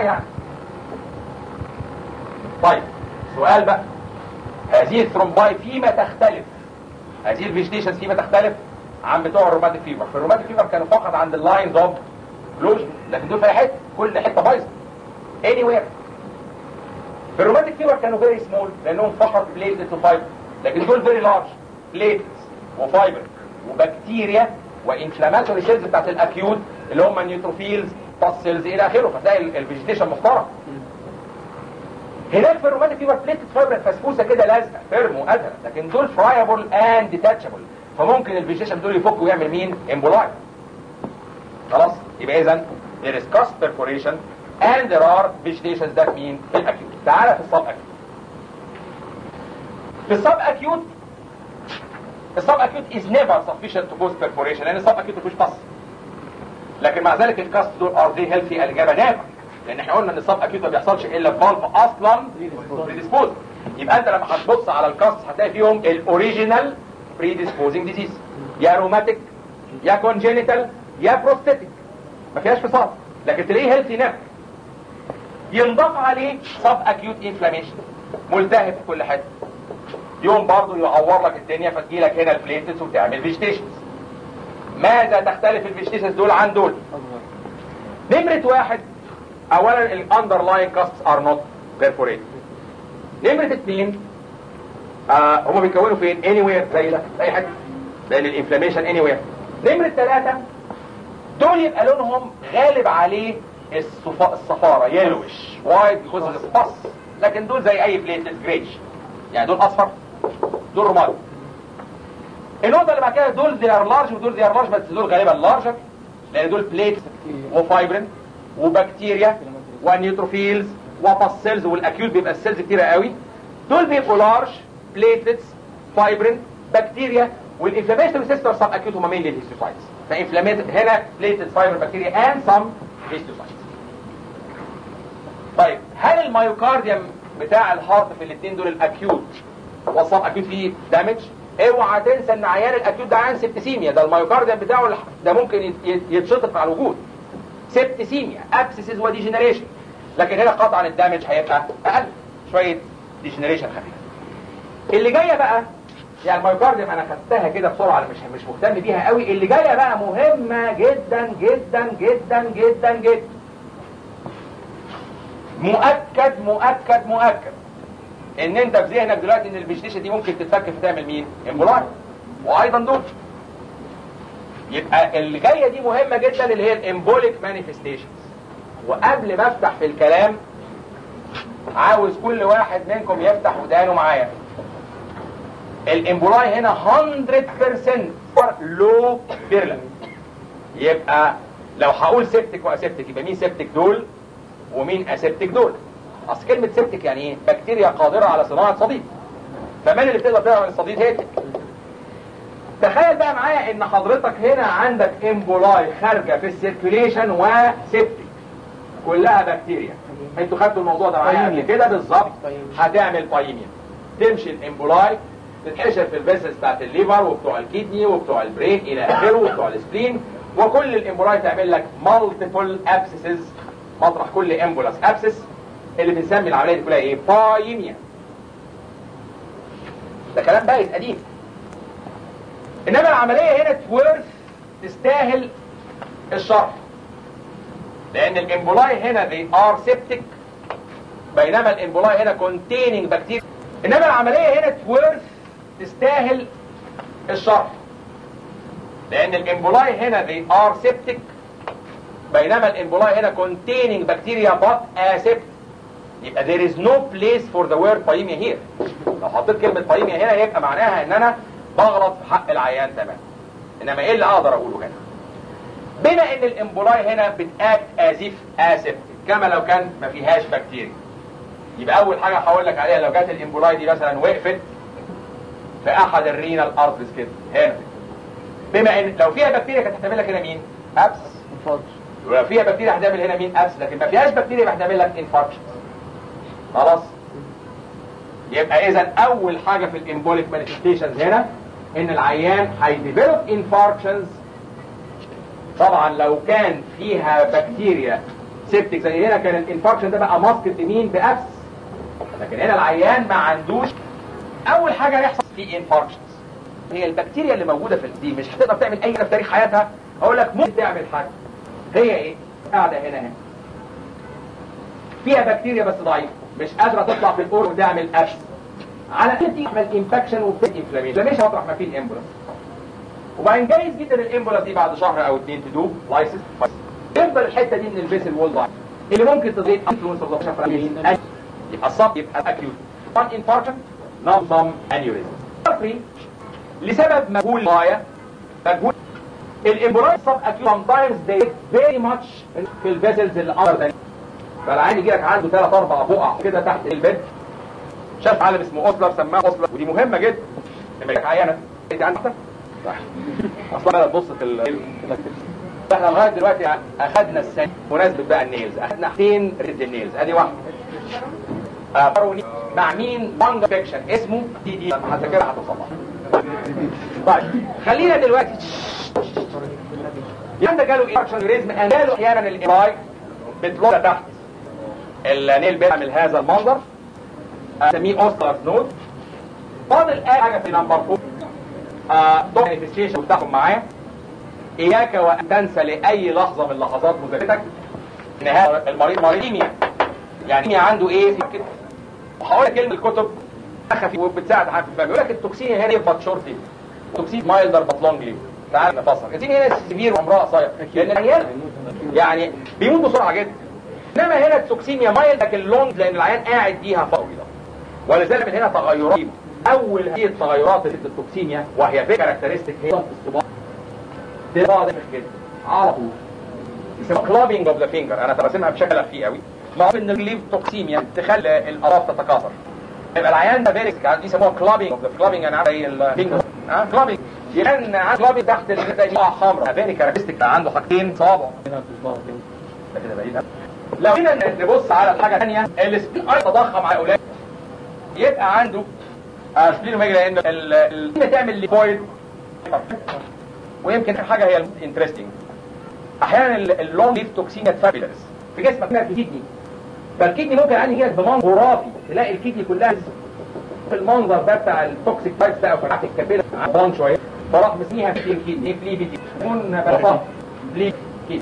يعني طيب سؤال بقى هذه الثرومباي فيما تختلف هذه الفيجيتيشن فيما تختلف عن بتوع الروماتيك فيفر في الروماتيك فيفر كانوا فقط عند اللاينز اوف كلوجن لكن دول في اي حته كل حته بايظه اني وير في الروماتيك فيفر كانوا فيري سمول لانهم فقط بليتلت وفايبر لكن دول فيري لارج بليتلت وفايبر وبكتيريا وانفلاماتوري سيلز بتاعت الاكيوت اللي هم النيوتروفيلز سيلز الى اخره فتلاقي الفيجيتيشن محترم هناك في الروماتيك فيبر بليتد فايبر فسفوسه كده لازقه فيرم وقادره لكن دول فرايبل اند ديتاتشبل فممكن الفيجيتيشن دول يفك ويعمل مين امبولاي خلاص يبقى اذا there is cast perforation and there are vegetations that mean في الاكيوت تعالى في الصب اكيوت في الصب اكيوت الصب اكيوت is never sufficient to cause perforation لان الصب اكيوت مفيش قص لكن مع ذلك الكاست دول ار دي هيلثي الاجابه نافع لان احنا قلنا ان الصب اكيوت ما بيحصلش الا في فالف اصلا بريديسبوز يبقى انت لما هتبص على الكاست هتلاقي فيهم الاوريجينال بريديسبوزنج ديزيز يا روماتيك يا كونجينيتال يا بروستاتيك ما فيهاش فصال لكن تلاقيه هيلثي نافع ينضاف عليه صب اكيوت انفلاميشن ملتهب في كل حته يوم برضه يعور لك الدنيا فتجيلك هنا البليتس وتعمل فيجيتيشنز ماذا تختلف الفيجيتيشنز دول عن دول نمرة واحد اولا الاندرلاين كاستس ار نوت بيرفوريت نمرة اثنين آه هما بيكونوا فين اني وير زي ده اي حته لان الانفلاميشن اني وير نمرة ثلاثة دول يبقى لونهم غالب عليه الصفا... الصفارة يلوش وايت بيكوز الفص لكن دول زي اي بليتلت جريش يعني دول اصفر دول رمادي النقطة اللي بعد كده دول دي ار لارج ودول دي ار لارج بس دول غالبا لارجر لان دول بليت وفايبرين وبكتيريا ونيوتروفيلز وباسيلز والاكيوت بيبقى السيلز كتيرة قوي دول بيبقوا لارج بليتلتس فايبرين بكتيريا والانفلاميشن سيستم سب اكيوت هم مين للهيستوسايتس فانفلاميت هنا بليتلت فايبر بكتيريا اند سم هيستوسايتس طيب هل الميوكارديوم بتاع الهارت في الاثنين دول الاكيوت والسب اكيوت فيه دامج اوعى تنسى ان عيان الاكيوت ده عيان سبتسيميا ده الميوكارديوم بتاعه ده ممكن يتشطف على الوجود سبتسيميا ابسيسز وديجنريشن لكن هنا قطعا الدامج هيبقى اقل شويه ديجنريشن خفيف اللي جايه بقى يعني الميوكارديوم انا خدتها كده بسرعه مش مش مهتم بيها قوي اللي جايه بقى مهمه جدا جدا جدا جدا جدا مؤكد مؤكد مؤكد ان انت في ذهنك دلوقتي ان الفيجيتيشن دي ممكن تتفك فتعمل مين امبولاي وايضا دول يبقى اللي جايه دي مهمه جدا اللي هي الامبوليك مانيفستيشنز وقبل ما افتح في الكلام عاوز كل واحد منكم يفتح ودانه معايا الامبولاي هنا 100% لو فيرلنت يبقى لو هقول سيبتك واسيبتك يبقى مين سيبتك دول ومين اسيبتك دول اصل كلمه سيبتك يعني ايه بكتيريا قادره على صناعه صديد فمن اللي بتقدر تعمل الصديد هي تخيل بقى معايا ان حضرتك هنا عندك امبولاي خارجه في السيركيوليشن وسيبتك كلها بكتيريا انتوا خدتوا الموضوع ده معايا قبل كده بالظبط هتعمل بايميا تمشي الامبولاي تتحشر في الفيسلز بتاعت الليفر وبتوع الكدني وبتوع البرين الى اخره وبتوع السبلين وكل الامبولاي تعمل لك مالتيبل ابسسز مطرح كل امبولاس ابسس اللي بنسمي العمليه دي كلها ايه بايميا ده كلام بايت قديم انما العمليه هنا تورث تستاهل الشرح لان الامبولاي هنا they are septic بينما الامبولاي هنا containing بكتيريا انما العمليه هنا تورث تستاهل الشرح لان الامبولاي هنا they are septic بينما الامبولاي هنا containing بكتيريا but aseptic يبقى there is no place for the word بايميا here لو حطيت كلمة بايميا هنا يبقى معناها ان انا بغلط في حق العيان تمام انما ايه اللي اقدر اقوله هنا بما ان الامبولاي هنا بتاكت ازيف اسيبتك كما لو كان ما فيهاش بكتيريا يبقى اول حاجة هقول لك عليها لو جت الامبولاي دي مثلا وقفت في احد الرينال ارترز كده هنا بما ان لو فيها بكتيريا كانت هتعمل لك هنا مين ابس ولو فيها بكتيريا هتعمل هنا مين ابس لكن ما فيهاش بكتيريا هتعمل لك انفاركشن خلاص يبقى اذا اول حاجة في الامبوليك مانيفستيشنز هنا ان العيان هيديفلوب انفاركشنز طبعا لو كان فيها بكتيريا سيبتك زي هنا كان الانفاركشن ده بقى ماسك مين بابس لكن هنا العيان ما عندوش اول حاجه يحصل في انفاركشنز هي البكتيريا اللي موجوده في دي مش هتقدر تعمل اي حاجه في تاريخ حياتها اقول لك ممكن تعمل حاجه هي ايه قاعده هنا هنا فيها بكتيريا بس ضعيفه مش قادره تطلع في الأور وتعمل ابس على كده تعمل انفكشن وبتدي انفلاميشن مش مطرح ما فيه الامبولس وبعدين جايز جدا الامبولس دي بعد شهر او اثنين تدوب لايسس تفضل الحته دي من الفيسل وول ضعيف اللي ممكن تزيد انفلونس اوف ذا يبقى الصب يبقى اكيوت one infarction non some aneurysm لسبب مجهول غايه مجهول الامبولايز سب اكيوت sometimes they very much في الفيسلز اللي اندر ذا فالعين يجي لك عنده ثلاث اربع بقع كده تحت البيت شاف عالم اسمه اوسلر سماه اوسلر ودي مهمه جدا لما يجيك عيانه انت عندك صح اصلا بقى تبص في ال احنا لغايه دلوقتي اخذنا السنه مناسبه بقى النيلز اخذنا حاجتين ريد النيلز ادي واحده آه مع مين لانج فيكشن اسمه دي دي لما هتذاكرها هتوصل طيب خلينا دلوقتي يعني جاله ايه يوريزم جاله احيانا الايراي بتلولا تحت النيل بيعمل هذا المنظر اسميه اوستر نود فاضل اي حاجه في نمبر 4 دور مانيفستيشن بتاعهم معايا اياك وان تنسى لاي لحظه من لحظات مذاكرتك ان هذا المريض مريض كيمياء يعني كيمياء عنده ايه كده وهقول لك كلمه الكتب خفيف وبتساعد حاجه في الفهم يقول لك التوكسين هنا يبقى شورتلي توكسين مايلدر بات لونجلي تعال نفسر التوكسين هنا سيفير وعمرها قصير لان العيال يعني بيموت بسرعه جدا انما هنا التوكسيميا مايلد لكن لونج لان العيان قاعد بيها فتره طويله ولذلك من هنا تغيرات اول هذه التغيرات اللي في التوكسيميا وهي في كاركترستيك هي الصباع ده واضح كده على طول اسمها كلابينج اوف ذا فينجر انا برسمها بشكل فيه قوي معروف ان الليف توكسيميا تخلي الاطراف تتكاثر يبقى العيان ده فيريك دي يسموها كلابينج اوف ذا كلابينج انا عارف زي الفينجر اه كلابينج يبقى عنده كلابينج تحت الحته دي حمراء فيري كاركترستيك عنده حاجتين صابع هنا في الصباع كده بعيد لو جينا نبص على الحاجه الثانيه السبين اي تضخم على الاولاد يبقى عنده سبين اوميجا لان السبين تعمل ليبويد ويمكن حاجه هي انترستنج احيانا اللونج ليف توكسين فابيلس في جسمك هنا في الكدني فالكدني ممكن عندي هنا بمنظر خرافي تلاقي الكدني كلها في المنظر ده بتاع التوكسيك تايبس بقى وفتحت الكابيلا عبان شويه فراح مسميها في الكدني فليبيدي تكون بلاطه فليب كدني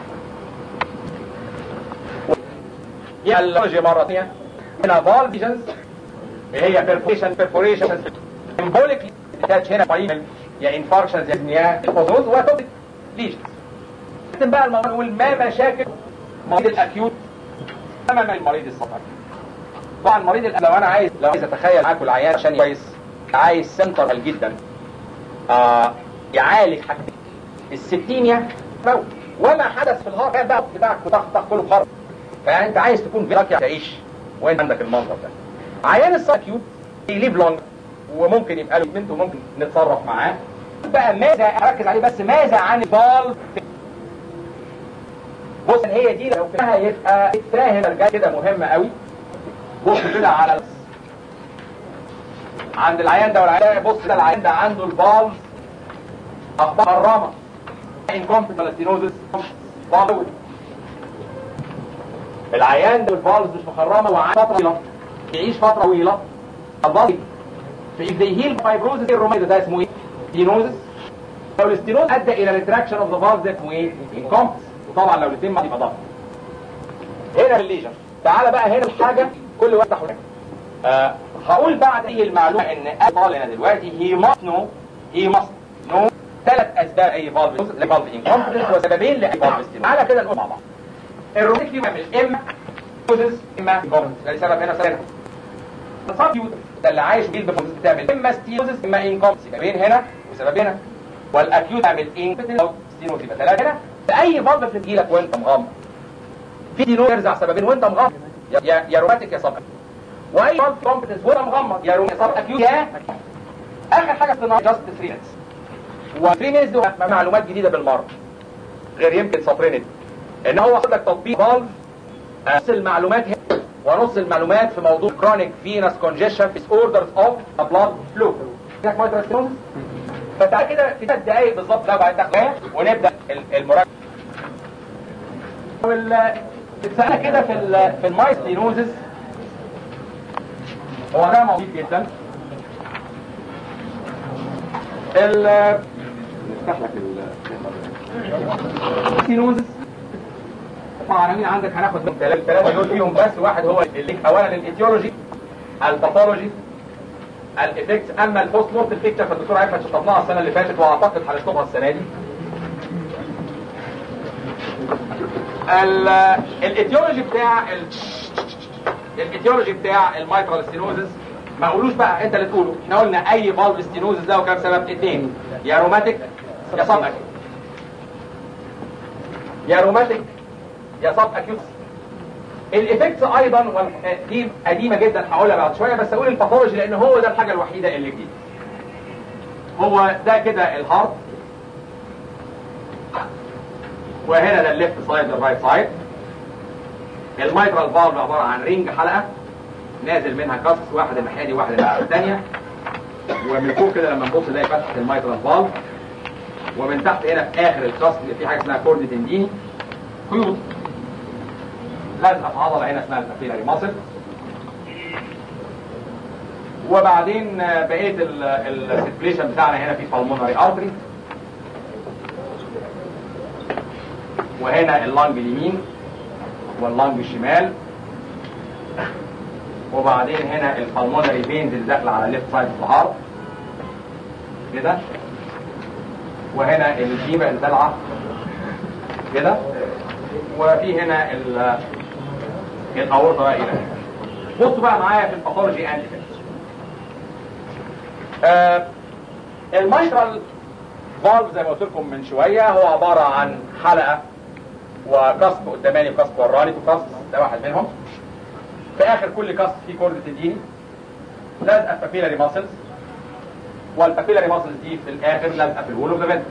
يالجي مرة ثانية هنا فالفيجنز هي perforation perforation symbolic تاتش هنا قريب يا انفاركشنز يا يا الحظوظ وتوبك ليجنز لكن بقى الموضوع نقول ما مشاكل مريض الاكيوت امام المريض الصفر طبعا المريض لو انا عايز لو عايز اتخيل معاكم العيان عشان كويس عايز سنتر جدا آه يعالج حاجتين الستينيا وما حدث في الهارت بقى بتاعك وتخطخ كله خرب فيعني انت عايز تكون فيك تعيش وانت عندك المنظر ده عيان الساكيوت يليف لونج وممكن يبقى له منت وممكن نتصرف معاه بقى ماذا اركز عليه بس ماذا عن الفال بص هي دي لو فيها يبقى فاهم الجاي كده مهمه قوي بص كده على عند العيان ده والعيان بص ده العيان ده عنده الفالز اخبار حرامه انكومبتنت بالستينوزس فالوز العيان ده الفالز مش مخرمه وعايش فتره طويله يعيش فتره طويله الفالز في if they heal fibrosis الروميد ده اسمه ايه؟ ستينوزس لو الاستينوز ادى الى ريتراكشن اوف ذا فالز ده اسمه ايه؟ انكومبتنس وطبعا لو الاثنين ما يبقى ضغط هنا الليجن تعالى بقى هنا الحاجه كل واحد حاجه آه هقول بعد ايه المعلومه ان اي هنا دلوقتي هي ماست نو هي ماست نو ثلاث اسباب اي فالف لفالف انكومبتنس وسببين لاي فالف ستينوز تعالى كده نقول مع بعض الروميك فيه يعمل اما كوزز اما انكومبتنس ده سبب هنا سبب الصابيوت ده اللي عايش بيه البفوزز بتعمل اما ستينوزز اما انكومبتنس سببين هنا وسبب هنا والاكيوت يعمل انكومبتنس او ستينوز يبقى ثلاثه هنا اي فالف بتجيلك وانت مغمض في دي يرجع سببين وانت مغمض يا يا روماتيك يا صب واي فالف كومبتنس وانت مغمض يا روماتيك صب اكيوت يا اخر حاجه في جاست 3 مينتس و 3 مينتس دول معلومات جديده بالمره غير يمكن سطرين ان هو واخد لك تطبيق فالف نص المعلومات هنا ونص المعلومات في موضوع كرونيك فينس كونجيشن في اوردرز اوف بلاد فلو فتعال كده في ثلاث دقايق بالظبط لو بعد تاخد ونبدا المراجعه اتسألنا كده في ال في المايستينوزس هو ده موجود جدا ال نفتح لك المايستينوزس طبعا مين عندك هناخد من ثلاثة ثلاثة دول فيهم بس واحد هو اللي اولا الايتيولوجي الباثولوجي الافكت اما البوست مورتم بيكتشر فالدكتور عارف شطبناها السنه اللي فاتت واعتقد هنشطبها السنه دي الايتيولوجي بتاع ال... الايتيولوجي بتاع المايترال ستينوزس ما قولوش بقى انت اللي تقوله احنا قلنا اي فالف ستينوزس ده وكام سبب اثنين يا روماتيك يا سب اكيوت يا روماتيك يا سب اكيوت الايفكتس ايضا وال- دي قديمه جدا هقولها بعد شويه بس اقول الباثولوجي لان هو ده الحاجه الوحيده اللي جديده هو ده كده الهارت وهنا ده الليفت سايد الرايت سايد الميترال فالف عباره عن رينج حلقه نازل منها كاسكس واحد الناحيه دي واحد الناحيه الثانيه ومن فوق كده لما نبص نلاقي فتحه الميترال فالف ومن تحت هنا في اخر الكاسك في حاجه اسمها كورد تنديني خيوط لازقه في عضله هنا اسمها الكابيلاري ماسل وبعدين آه، بقيه السيركيليشن بتاعنا هنا في بالمونري ارتري وهنا اللنج اليمين واللنج الشمال وبعدين هنا البالمونري فينز اللي داخله على الليفت سايد اوف الهارت كده وهنا الجيبه اللي طالعه كده وفي هنا ال الاورطه بقى الى هنا بصوا بقى معايا في الباثولوجي اند آه المايترال فالف زي ما قلت لكم من شويه هو عباره عن حلقه وكسب قداماني وكسب وراني وكسب ده واحد منهم في اخر كل كسب في كورد تديني لازقه في بابيلاري ماسلز والبابيلاري ماسلز دي في الاخر لازقه في الول اوف ذا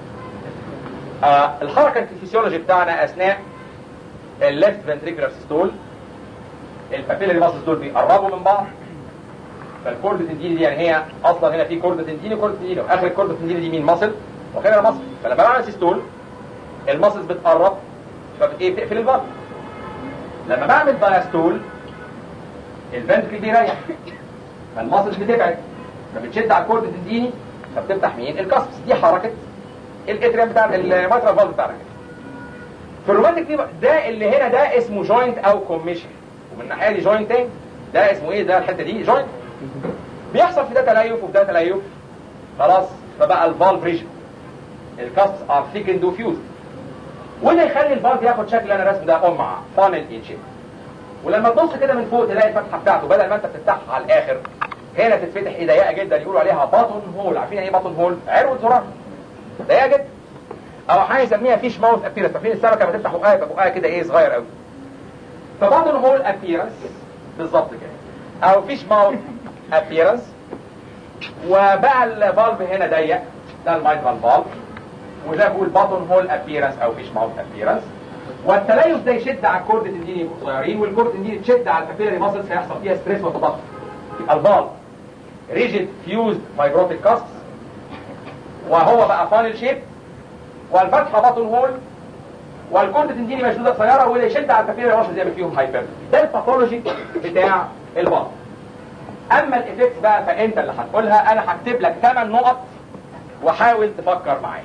آه الحركه الفسيولوجي بتاعنا اثناء الليفت فنتريكولار سيستول البابيلاري ماسلز دول بيقربوا من بعض فالكورد تنديني دي يعني هي اصلا هنا في كورد تنديني وكورد تنديني واخر الكورد تنديني دي مين ماسل واخرها ماسل فلما بعمل سيستول الماسلز بتقرب فبت ايه بتقفل البطن لما بعمل دايستول الفنتركل بيريح فالماسلز بتبعد فبتشد على الكورد تنديني فبتفتح مين الكاسبس دي حركه الاتريم بتاع الماترال فالف بتاعنا كده في الروماتيك دي بقى- ده اللي هنا ده اسمه جوينت او كوميشن ومن الناحيه دي جوينت تاني ده اسمه ايه ده الحته دي جوينت بيحصل في ده تليف وفي ده تليف خلاص فبقى الفالف ريجن الكاسبس ار ثيكند وفيوز وده يخلي الفالف ياخد شكل اللي انا رسمه ده قمع فانل ان شيب ولما تبص كده من فوق تلاقي الفتحه بتاعته بدل ما انت بتفتحها على الاخر هنا تتفتح ايه ضيقه جدا يقولوا عليها باتون هول عارفين يعني ايه باتون هول عروه زرار ضيقه جدا او حاجه يسميها فيش ماوث ابيرنس فاكرين السمكه لما تفتح بقها يبقى بقها كده ايه صغير قوي فباتون هول ابيرنس بالظبط كده او فيش ماوث ابيرنس وبقى الفالف هنا ضيق ده المايترال فالف وده بقول باتون هول ابيرنس او فيش ماوث ابيرنس والتليف ده يشد على الكورد تنديني يبقوا صغيرين والكورد تنديني تشد على الكابيلاري ماسلز هيحصل فيها ستريس وتضخم يبقى الفالف ريجيد فيوزد فايبروتيك كاست وهو بقى فانل شيب والفتحه باتون هول والكورد تنديني مشدوده قصيره وده يشد على الكابيلاري ماسلز يعمل فيهم هايبر ده الباثولوجي بتاع الفالف اما الايفكت بقى فانت اللي هتقولها انا هكتب لك 8 نقط وحاول تفكر معايا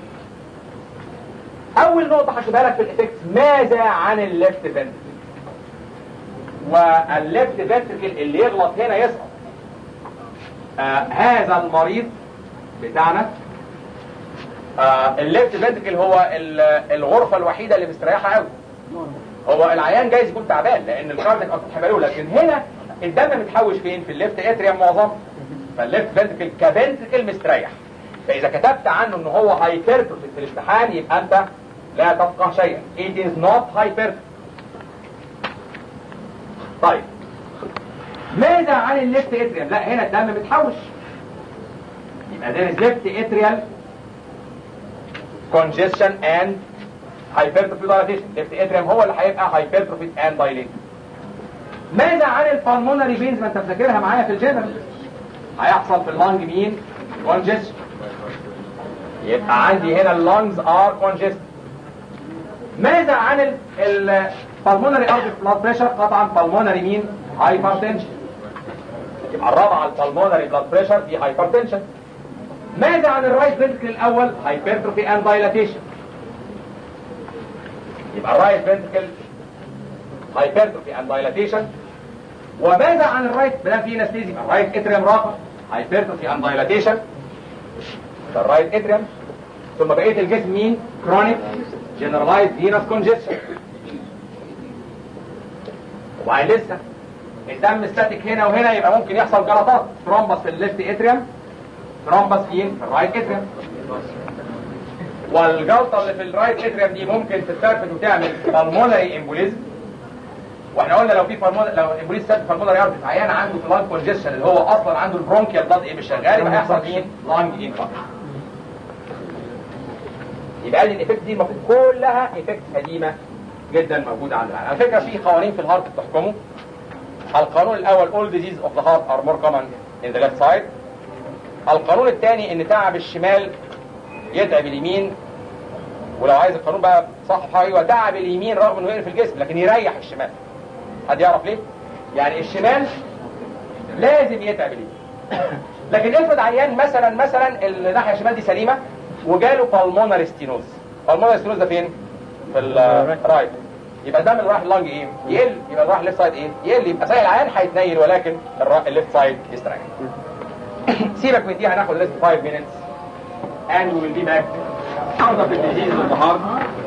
اول نقطه هكتبها لك في الايفكت ماذا عن الليفت فنتركل والليفت فنتركل اللي يغلط هنا يسقط آه هذا المريض بتاعنا آه الليفت فنتركل هو ال- الغرفه الوحيده اللي مستريحه قوي هو العيان جايز يكون تعبان لان الكارديك اصلا حملوه لكن هنا الدم متحوش فين في الليفت اتريم معظم فالليفت فنتركل كفنتركل مستريح فاذا كتبت عنه ان هو هايبرتروفي في الامتحان يبقى انت لا تفقه شيئا it is not hypertrophy طيب ماذا عن الليفت اتريم لا هنا الدم متحوش يبقى there is left atrial congestion and hypertrophy dilatation left atrium هو اللي هيبقى hypertrophy and dilated ماذا عن البالمونري فينز ما انت فاكرها معايا في الجنرال هيحصل في اللنج مين congestion يبقى عندي هنا اللنجز ار congested ماذا عن ال ال بالمونري ارض بلاد بريشر قطعا بالمونري مين هايبرتنشن يبقى الرابعه البالمونري بلاد بريشر دي هايبرتنشن ماذا عن الرايت فنتركل الاول هايبرتروفي اند دايلاتيشن يبقى الرايت فنتركل هايبرتروفي اند دايلاتيشن وماذا عن الرايت بلا في نستيزي يبقى الرايت اتريم رافع هايبرتروفي اند دايلاتيشن ده الرايت اتريم ثم بقيه الجسم مين كرونيك جنرالايز فينس كونجكشن وبعدين لسه الدم ستاتيك هنا وهنا يبقى ممكن يحصل جلطات ترومبس في الليفت اتريم ترومبس فين في الرايت اتريم والجلطه اللي في الرايت اتريم دي ممكن تترفد وتعمل بالمونري امبوليزم واحنا قلنا لو في بالمونري لو الامبوليزم سد بالمونري ارتري عيان عنده في لانج كونجكشن اللي هو اصلا عنده البرونكيال بلاد ايه مش شغال يبقى هيحصل مين لانج انفكشن يبقى دي الايفكت دي المفروض كلها ايفكت قديمه جدا موجوده عندنا على فكره في قوانين في الهارت بتحكمه القانون الاول all diseases of the heart are more common in the left side القانون الثاني ان تعب الشمال يتعب اليمين ولو عايز القانون بقى صح ايوه تعب اليمين رغم انه يقرف الجسم لكن يريح الشمال حد يعرف ليه يعني الشمال لازم يتعب اليمين لكن افرض عيان مثلا مثلا الناحيه الشمال دي سليمه وجاله بالمونر ستينوز بالمونر ستينوز ده فين في الرايت يبقى الدم اللي رايح اللنج ايه يقل يبقى اللي رايح الليفت سايد ايه يقل يبقى صحيح العيان هيتنيل ولكن الليفت سايد يستريح سيبك من دي هناخد ريست 5 minutes and we will be back النهارده في الديزيز النهار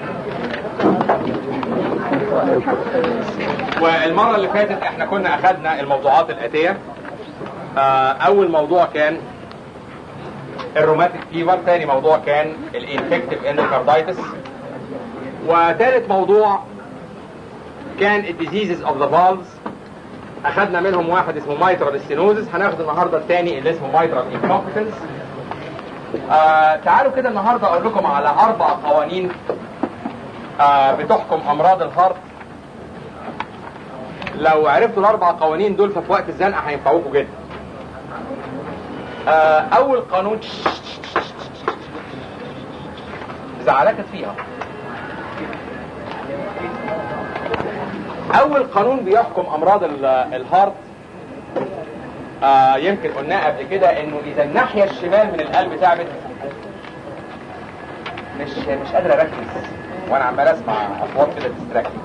والمره اللي فاتت احنا كنا اخذنا الموضوعات الاتيه آه اول موضوع كان الروماتيك فيفر ثاني موضوع كان الانفكتيف اندوكاردايتس وثالث موضوع كان الديزيزز اوف ذا فالفز اخذنا منهم واحد اسمه مايترال ستينوزس هناخد النهارده الثاني اللي اسمه مايترال انكومبتنس آه تعالوا كده النهارده اقول لكم على اربع قوانين آه بتحكم امراض الهارت لو عرفتوا الاربع قوانين دول ففي وقت الزنقه هينفعوكم جدا آه اول قانون زعلكت فيها اول قانون بيحكم امراض الهارت آه يمكن قلناه قبل كده انه اذا الناحيه الشمال من القلب تعبت مش مش قادر اركز وانا عمال اسمع اصوات كده تستركني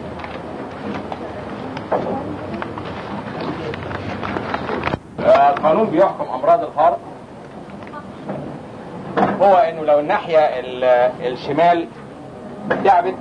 آه قانون بيحكم امراض الهارت هو انه لو الناحيه الشمال تعبت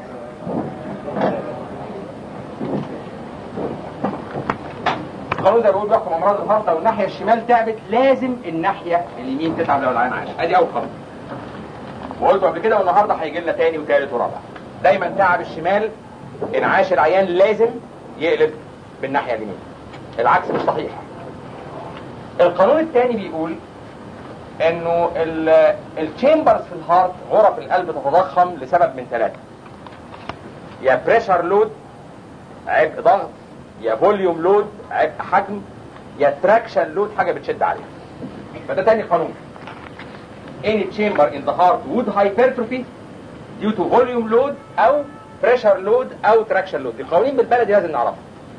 القانون ده بيقول بيحكم امراض الهارت لو الناحيه الشمال تعبت لازم الناحيه اليمين تتعب لو العين عايش ادي اول قانون وقلت قبل كده والنهارده هيجي لنا تاني وتالت ورابع دايما تعب الشمال انعاش العيان لازم يقلب بالناحيه اليمين العكس مش صحيح القانون الثاني بيقول انه التشامبرز في الهارت غرف القلب تتضخم لسبب من ثلاثه يا بريشر لود عبء ضغط يا فوليوم لود عبء حجم يا تراكشن لود حاجه بتشد عليها فده تاني قانون any chamber in the heart would hypertrophy due to volume load او pressure load او traction load القوانين بالبلدي لازم نعرفها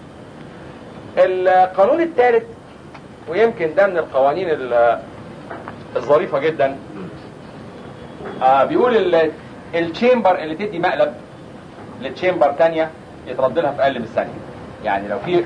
القانون الثالث ويمكن ده من القوانين الظريفه جدا آه بيقول التشامبر اللي تدي مقلب للتشامبر تانية يترد لها في اقل من ثانيه يعني لو في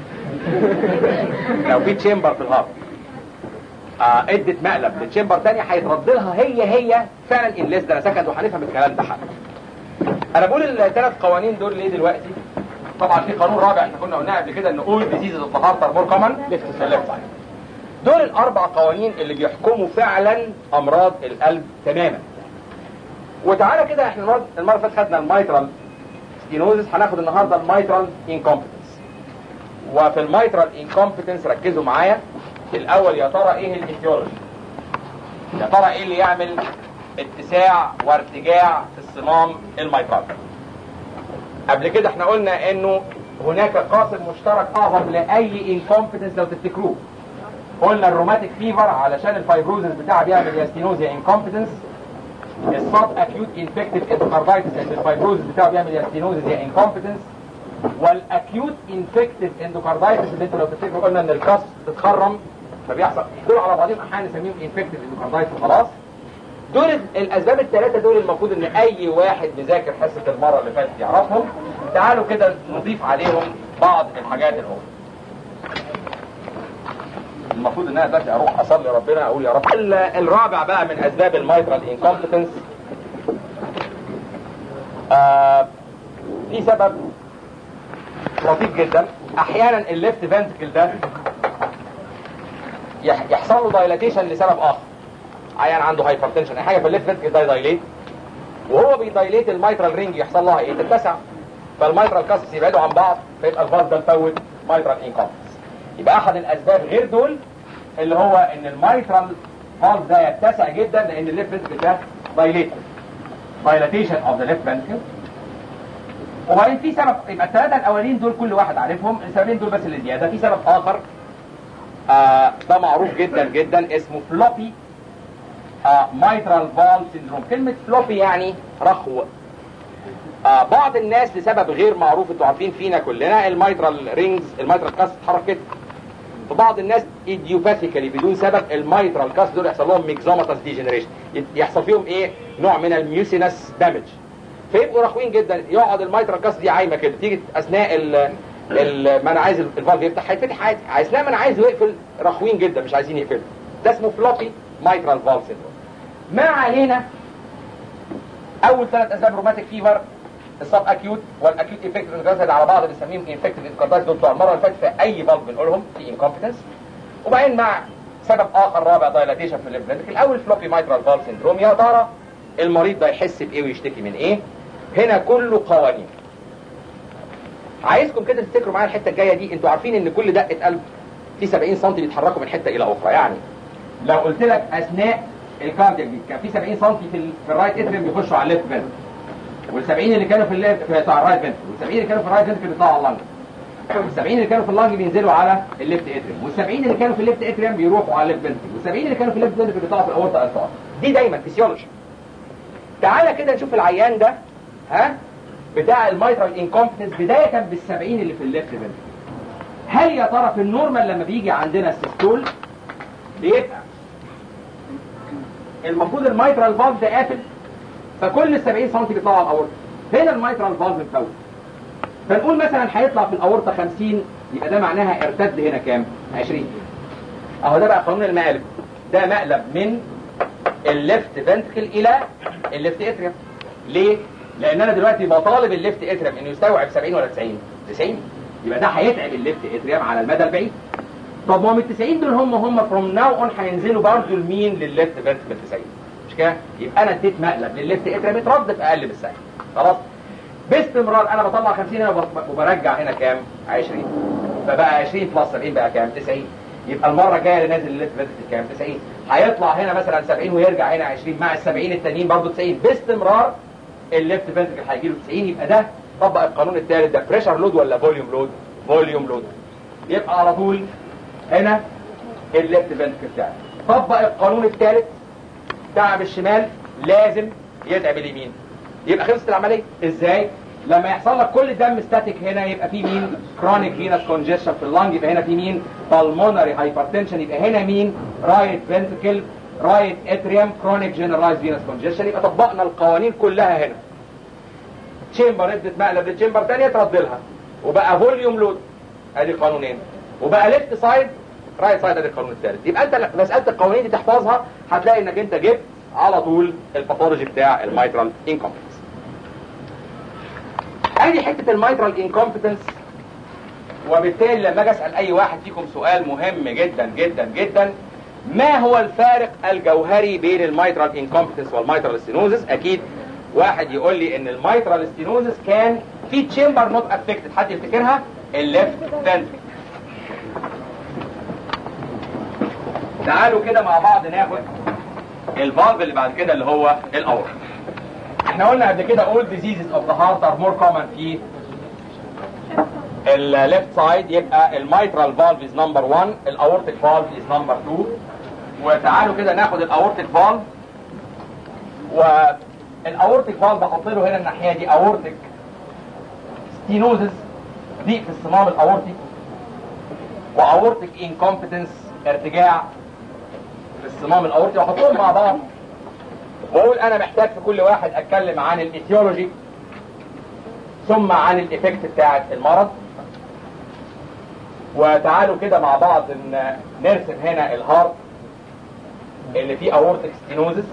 لو في تشامبر في الهارت آه ادت مقلب لتشامبر تانية هيترد لها هي هي فعلا ان ليس ده انا سكت وهنفهم الكلام ده حق انا بقول الثلاث قوانين دول ليه دلوقتي طبعا في قانون رابع احنا كنا قلناه قبل كده ان اول ديزيز اوف ذا هارت ار مور كومن ليفت سايد دول الاربع قوانين اللي بيحكموا فعلا امراض القلب تماما وتعالى كده احنا المره المره اللي فاتت خدنا المايترال ستينوزس هناخد النهارده المايترال انكومبتنس وفي المايترال انكومبتنس ركزوا معايا الاول يا ترى ايه الايتيولوجي يا ترى ايه اللي يعمل اتساع وارتجاع في الصمام الميترال قبل كده احنا قلنا انه هناك قاسم مشترك اعظم لاي انكومبتنس لو تفتكروه قلنا الروماتيك فيفر علشان الفايبروزس بتاعها بيعمل يا ستينوزيا انكومبتنس الصاب اكيوت انفكتيف اندوكاردايتس لان الفايبروزس بتاعه بيعمل يا ستينوزيا انكومبتنس والاكيوت انفكتد اندوكاردايتس اللي انتوا لو تفتكروا قلنا ان الكاس بتتخرم فبيحصل دول على بعضهم احيانا نسميهم انفكتد اندوكاردايتس خلاص دول الاسباب الثلاثه دول المفروض ان اي واحد مذاكر حصه المره اللي فاتت يعرفهم تعالوا كده نضيف عليهم بعض الحاجات الاخرى المفروض ان انا دلوقتي اروح اصلي ربنا اقول يا رب الرابع بقى من اسباب المايترال انكومبتنس آه في سبب لطيف جدا احيانا الليفت فنتكل ده يحصل له دايلاتيشن لسبب اخر عيان عنده هايبرتنشن اي حاجه في الليفت فنتكل ده دايليت وهو بيدايليت المايترال رينج يحصل لها ايه تتسع فالمايترال كاسس يبعدوا عن بعض فيبقى الفاز ده مفوت مايترال انكومبتنس يبقى احد الاسباب غير دول اللي هو ان المايترال فالف ده يتسع جدا لان الليفت فنتكل ده دايليت دايلاتيشن اوف ذا ليفت فنتكل وبعدين في سبب يبقى الثلاثه الاولين دول كل واحد عارفهم السببين دول بس اللي زياده في سبب اخر آه ده معروف جدا جدا اسمه فلوبي آه مايترال فالف سيندروم كلمه فلوبي يعني رخو آه بعض الناس لسبب غير معروف انتوا عارفين فينا كلنا المايترال رينجز المايترال كاس تتحرك كده فبعض الناس ايديوباثيكالي بدون سبب المايترال كاس دول يحصل لهم ميكزوماتاس ديجنريشن يحصل فيهم ايه نوع من الميوسينس دامج فيبقوا رخوين جدا يقعد المايترال كاس دي عايمه كده تيجي اثناء ال ال ما انا عايز الفالف يفتح هيتفتح عادي اثناء ما انا عايز يقفل رخوين جدا مش عايزين يقفلوا ده اسمه فلوبي مايترال فالف سيندروم ما علينا اول ثلاث اسباب روماتيك فيفر السب اكيوت والاكيوت انفكتد على بعض بنسميهم انفكتد انكاردايتس دول بتوع المره اللي فاتت في اي فالف بنقولهم في انكومبتنس وبعدين مع سبب اخر رابع دايلاتيشن في الليفت الاول فلوبي مايترال فالف سيندروم يا ترى المريض ده يحس بايه ويشتكي من ايه هنا كله قوانين عايزكم كده تفتكروا معايا الحته الجايه دي انتوا عارفين ان كل دقه قلب في 70 سم بيتحركوا من حته الى اخرى يعني لو قلت لك اثناء الكاردياك دي كان في 70 سم في, ال... في الرايت اتريم بيخشوا على الليفت فنتر وال 70 اللي كانوا في الليفت في الرايت فنتر وال 70 اللي كانوا في الرايت فنتر بيطلعوا على اللنج وال 70 اللي كانوا في اللنج بينزلوا على الليفت اتريم وال 70 اللي كانوا في الليفت اتريم بيروحوا على الليفت فنتر وال 70 اللي كانوا في الليفت فنتر بيطلعوا في الاورتا الفار دي دايما فيسيولوجي تعالى كده نشوف العيان ده ها بتاع المايترال انكومبتنس بدايه بالسبعين اللي في الليفت فنتر هل يا ترى في النورمال لما بيجي عندنا السيستول بيبقى المفروض المايترال فالف ده قافل فكل ال 70 سم بيطلعوا على الاورطه هنا المايترال فالف مفوت فنقول مثلا هيطلع في الاورطه 50 يبقى ده معناها ارتد هنا كام 20 اهو ده بقى قانون المقالب ده مقلب من الليفت فنتكل الى الليفت اتريم ليه لان انا دلوقتي بطالب الليفت اتريم انه يستوعب 70 ولا 90 90 يبقى ده هيتعب الليفت اتريم على المدى البعيد طب ما هم ال 90 دول هم هم فروم ناو اون هينزلوا برضه لمين للليفت فنتكل 90 مش كده يبقى انا اديت مقلب للليفت اتريم اترد في اقل من الساعه خلاص باستمرار انا بطلع 50 هنا وبرجع هنا كام 20 فبقى 20 بلس 70 بقى كام 90 يبقى المره الجايه اللي نازل الليفت فنتكل كام 90 هيطلع هنا مثلا 70 ويرجع هنا 20 مع ال 70 التانيين برضه 90 باستمرار الليفت فنتكل هيجي له 90 يبقى ده طبق القانون الثالث ده بريشر لود ولا فوليوم لود فوليوم لود يبقى على طول هنا الليفت فنتكل بتاعي طبق القانون الثالث تعب الشمال لازم يتعب اليمين يبقى خلصت العمليه ازاي لما يحصل لك كل الدم ستاتيك هنا يبقى في مين كرونيك فينس كونجيشن في اللنج يبقى هنا في مين بالمونري هايبرتنشن يبقى هنا مين رايت فنتكل رايت اتريوم كرونيك جنرالايز فينس كونجيشن يبقى طبقنا القوانين كلها هنا تشامبر ادت مقلب للتشامبر ثانيه ترد لها وبقى فوليوم لود ادي قانونين وبقى ليفت سايد رايت سايد ادي القانون الثالث يبقى انت مساله القوانين دي تحفظها هتلاقي انك انت جبت على طول الباثولوجي بتاع المايترال انكومبتنس ادي حته المايترال انكومبتنس وبالتالي لما اجي اسال اي واحد فيكم سؤال مهم جدا جدا جدا ما هو الفارق الجوهري بين المايترال انكومبتنس والمايترال ستينوزس اكيد واحد يقول لي ان المايترال ستينوزس كان في تشامبر نوت افكتد حد يفتكرها الليفت فنتريكل تعالوا كده مع بعض ناخد الفالف اللي بعد كده اللي هو الاورط احنا قلنا قبل كده all diseases of the heart are more common في الليفت سايد يبقى الميترال فالف از نمبر 1 الاورتيك فالف از نمبر 2 وتعالوا كده ناخد الاورتيك فالف والاورتيك فالف بحط له هنا الناحيه دي اورتيك ستينوزس ضيق في الصمام الاورطي واورتك انكومبتنس ارتجاع في الصمام الاورطي واحطهم مع بعض واقول انا محتاج في كل واحد اتكلم عن الايتيولوجي ثم عن الايفكت بتاعه المرض وتعالوا كده مع بعض ن- نرسم هنا الهارت اللي فيه اورتك ستينوزس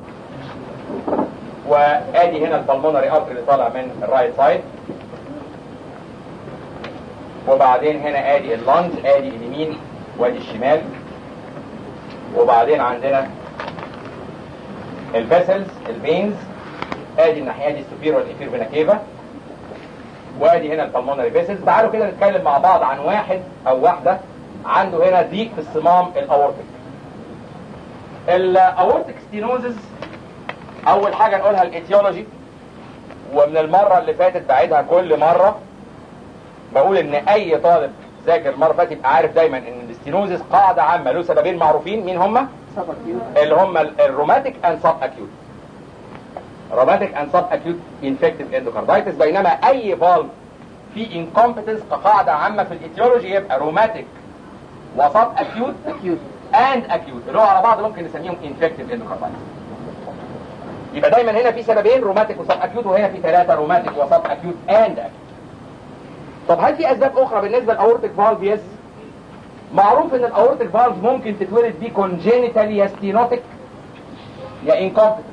وادي هنا البلمونري ارتري اللي طالع من الرايت سايد وبعدين هنا ادي اللانج ادي اليمين وادي الشمال وبعدين عندنا الفيسلز الفينز ادي الناحيه دي السوبير والانفير فينا كيفا وادي هنا البلمونري فيسلز تعالوا كده نتكلم مع بعض عن واحد او واحده عنده هنا ضيق في الصمام الاورتيك الاورتيك ستينوزز اول حاجه نقولها الايتيولوجي ومن المره اللي فاتت بعيدها كل مره بقول ان اي طالب ذاكر المره اللي فاتت يبقى عارف دايما ان الاستينوزس قاعده عامه له سببين معروفين مين هم اللي هم الروماتيك اند سب اكيوت روماتيك اند سب اكيوت انفكتيف اندوكاردايتس بينما اي فالف في انكومبتنس كقاعده عامه في الايتيولوجي يبقى روماتيك وسب اكيوت اكيوت اند اكيوت اللي هو على بعض ممكن نسميهم انفكتيف اندوكاردايتس يبقى دايما هنا في سببين روماتيك وسب اكيوت وهنا في ثلاثه روماتيك وسب اكيوت اند اكيوت طب هل في اسباب اخرى بالنسبه للاورتيك فالف يس معروف ان الاورتيك فالف ممكن تتولد بيه كونجينيتالي يا ستينوتيك يا انكومبتنت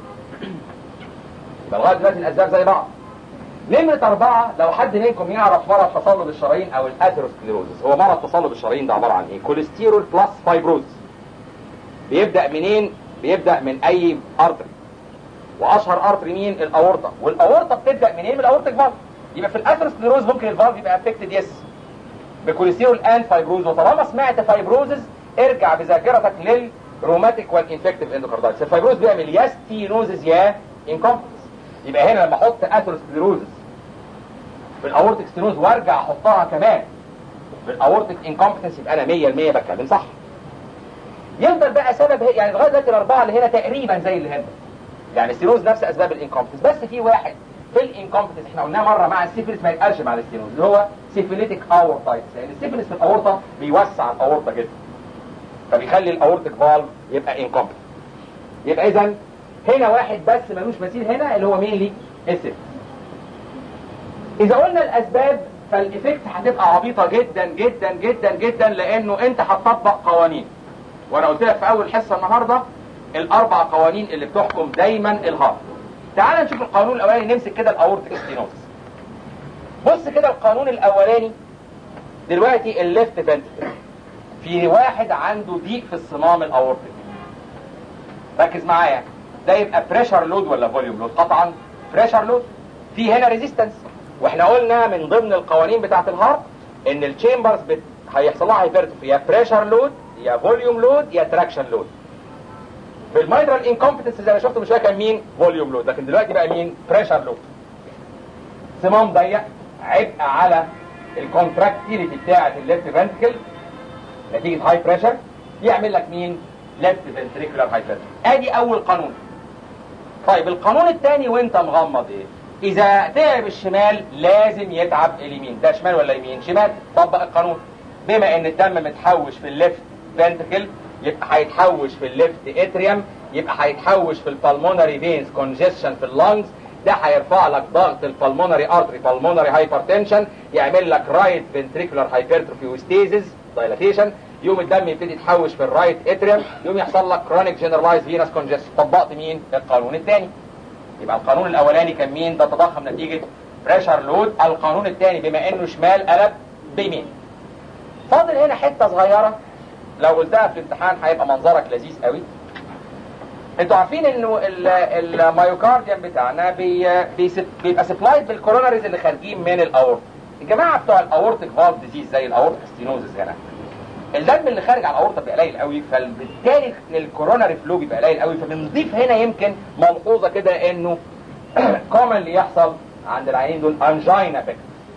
يبقى لغايه دلوقتي الاسباب زي بعض نمرة أربعة لو حد منكم يعرف مرض تصلب الشرايين أو الأثيروسكليروزس هو مرض تصلب الشرايين ده عبارة عن إيه؟ كوليسترول بلس فايبروز بيبدأ منين؟ بيبدأ من أي أرتري وأشهر أرتري مين؟ الأورطة والأورطة بتبدأ منين؟ من الأورتيك فالف يبقى في الأثيروسكليروز ممكن الفالف يبقى افكتد يس بكوليسترول اند فايبروز وطالما سمعت فايبروزز ارجع بذاكرتك للروماتيك والانفكتيف اندوكاردايتس الفايبروز بيعمل يا ستينوزز يا انكومبتنس يبقى هنا لما احط اثيروسكليروزز في الاورتيك ستينوز وارجع احطها كمان في الاورتيك انكومبتنس يبقى انا 100% بتكلم صح يفضل بقى سبب هي- يعني لغايه دلوقتي الاربعه اللي هنا تقريبا زي اللي هنا يعني الستينوز نفس اسباب الانكومبتنس بس في واحد في الانكومبتنس احنا قلناه مره مع السيفلس ما يتقالش مع الستينوز اللي هو سيفيليتيك اورتايتس لان السيفلس في الاورطه بيوسع الاورطه جدا فبيخلي الاورتيك فالف يبقى انكومبتنت يبقى اذا هنا واحد بس ملوش مثيل هنا اللي هو مين لي السيفلس اذا قلنا الاسباب فالايفكت هتبقى عبيطه جدا جدا جدا جدا لانه انت هتطبق قوانين وانا قلت لك في اول حصه النهارده الاربع قوانين اللي بتحكم دايما الهارت تعال نشوف القانون الاولاني نمسك كده الاورتيك ستينوزس بص كده القانون الاولاني دلوقتي الليفت فنتركل في واحد عنده ضيق في الصمام الاورتيك ركز معايا ده يبقى بريشر لود ولا فوليوم لود قطعا بريشر لود في هنا ريزيستنس واحنا قلنا من ضمن القوانين بتاعه الهارت ان التشامبرز بت... هيحصل لها هايبرتروفي يا بريشر لود يا فوليوم لود يا تراكشن لود في المايترال انكومبتنس زي ما شفت من شويه كان مين فوليوم لود لكن دلوقتي بقى مين بريشر لود صمام ضيق عبء على الكونتراكتيليتي بتاعه الليفت فنتكل نتيجه هاي بريشر يعمل لك مين ليفت فنتريكولار هايبرتروفي ادي اول قانون طيب القانون الثاني وانت مغمض ايه اذا تعب الشمال لازم يتعب اليمين ده شمال ولا يمين شمال طبق القانون بما ان الدم متحوش في الليفت فنتكل يبقى هيتحوش في الليفت اتريوم يبقى هيتحوش في البلمونري فينز كونجيشن في اللنجز ده هيرفع لك ضغط البلمونري ارتري بالمونري هايبرتنشن يعمل لك رايت فنتريكولار هايبرتروفي وستيزز دايلاتيشن يوم الدم يبتدي يتحوش في الرايت اتريوم يوم يحصل لك كرونيك جنرالايز فينس كونجيشن طبقت مين القانون الثاني يبقى القانون الاولاني كان مين ده تضخم نتيجه بريشر لود القانون الثاني بما انه شمال قلب بيمين فاضل هنا حته صغيره لو قلتها في الامتحان هيبقى منظرك لذيذ قوي انتوا عارفين انه ال- الميوكارديوم بتاعنا بي بي بيبقى سبلايد بالكوروناريز اللي خارجين من الاورت الجماعه بتوع الاورتيك فالف ديزيز زي الاورتيك ستينوزس هنا الدم اللي خارج على الاورطه بيبقى قليل قوي فبالتالي الكوروناري فلو بيبقى قليل قوي فبنضيف هنا يمكن ملحوظه كده انه كومن اللي يحصل عند العيانين دول انجينا بيك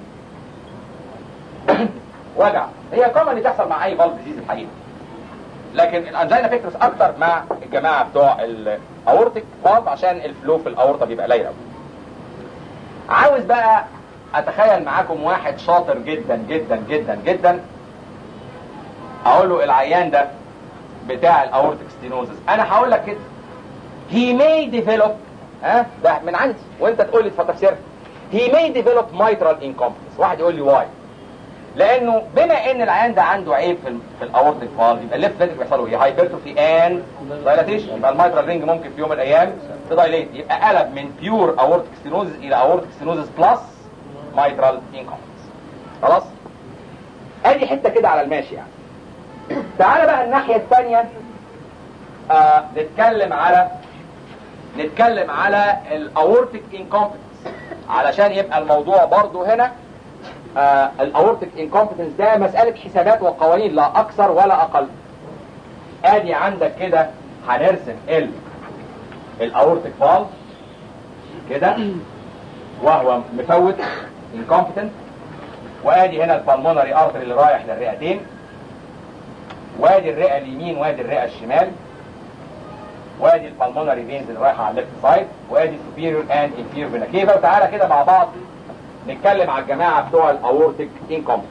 وجع هي كومن اللي تحصل مع اي فالف ديزيز الحقيقه لكن الانجينا بيكتوس اكتر مع الجماعه بتوع الاورتيك فالف عشان الفلو في الاورطه بيبقى قليل قوي عاوز بقى اتخيل معاكم واحد شاطر جدا جدا جدا جدا اقول له العيان ده بتاع الاورتيك ستينوزس انا هقول لك كده he may develop ها ده من عندي وانت تقول لي تفسيرها he may develop mitral incompetence واحد يقول لي why لانه بما ان العيان ده عنده عيب في, ال في الاورتيك فالف يبقى الليفت فينتريكل بيحصل له ايه هايبرتروفي ان دايلاتيشن يبقى الميترال رينج ممكن في يوم من الايام تدايليت يبقى قلب من بيور اورتيك ستينوزس الى اورتيك ستينوزس بلس ميترال انكومبتنس خلاص ادي حته كده على الماشي يعني تعالى بقى الناحيه الثانيه آه نتكلم على نتكلم على الاورتيك انكومبتنس علشان يبقى الموضوع برضو هنا آه الاورتيك انكومبتنس ده مسألة حسابات وقوانين لا اكثر ولا اقل ادي عندك كده هنرسم ال الاورتيك فالف كده وهو مفوت انكومبتنت وادي هنا البلمونري ارتري اللي رايح للرئتين وادي الرئه اليمين وادي الرئه الشمال وادي البلمونري فينز اللي رايحه على الليفت سايد وادي superior and inferior vena cava وتعالى كده مع بعض نتكلم على الجماعه بتوع الاورتيك انكومبتنس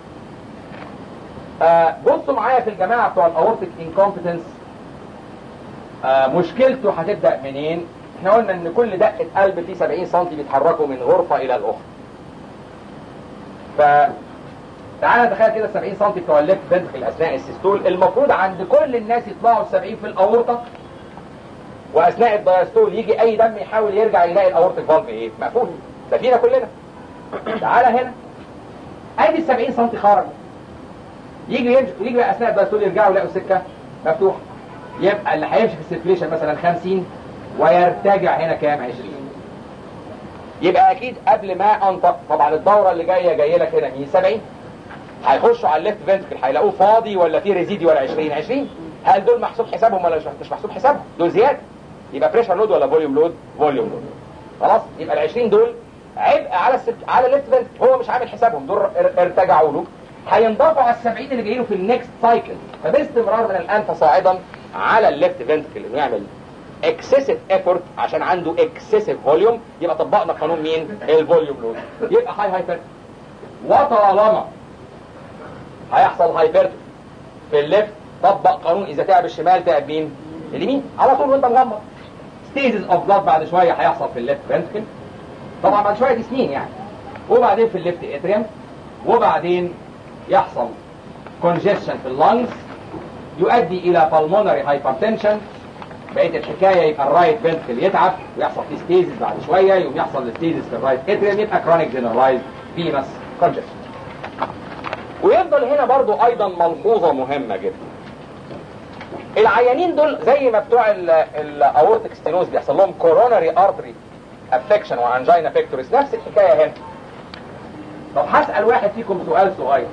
آه بصوا معايا في الجماعه بتوع الاورتيك انكومبتنس آه مشكلته هتبدا منين احنا قلنا ان كل دقه قلب فيه 70 سم بيتحركوا من غرفه الى الاخرى ف تعالى نتخيل كده 70 سم بتوع الليفت فنتركل اثناء السيستول المفروض عند كل الناس يطلعوا 70 في الاورطه واثناء الدايستول يجي اي دم يحاول يرجع يلاقي الاورتيك فالف ايه مقفول ده فينا كلنا تعالى هنا ادي ال 70 سم خرج يجي يمشي يجي بقى اثناء الدايستول يرجعوا يلاقوا السكه مفتوحه يبقى اللي هيمشي في السيركيليشن مثلا 50 ويرتجع هنا كام 20 يبقى اكيد قبل ما انطق طبعا الدوره اللي جايه جايه لك هنا مين 70 هيخشوا على الليفت فنتركل هيلاقوه فاضي ولا في ريزيدي ولا 20 20 هل دول محسوب حسابهم ولا مش محسوب حسابهم دول زياده يبقى بريشر لود ولا فوليوم لود فوليوم لود خلاص يبقى ال 20 دول عبء على السك... على الليفت فنتركل هو مش عامل حسابهم دول ار... ارتجعوا له هينضافوا على ال 70 اللي جايين في النكست سايكل فباستمرار من الان فصاعدا على الليفت فنتركل انه يعمل اكسسيف ايفورت عشان عنده اكسسيف فوليوم يبقى طبقنا قانون مين الفوليوم لود يبقى هاي هايبر وطالما هيحصل هايبر في الليفت طبق قانون اذا تعب الشمال تعب مين اليمين على طول وانت مغمض ستيزز اوف بلاد بعد شويه هيحصل في الليفت فنتكل طبعا بعد شويه دي سنين يعني وبعدين في الليفت اتريم وبعدين يحصل كونجيشن في اللنجز يؤدي الى pulmonary hypertension بقيه الحكايه يبقى الرايت فنتكل يتعب ويحصل فيه ستيزز بعد شويه يقوم يحصل ستيزز في الرايت اتريم يبقى كرونيك جنرالايز فينس كونجيشن ويفضل هنا برضو ايضا ملحوظه مهمه جدا العيانين دول زي ما بتوع الاورتيك ستينوز بيحصل لهم كوروناري ارتري افكشن وانجينا بيكتوريس نفس الحكايه هنا طب هسال واحد فيكم سؤال صغير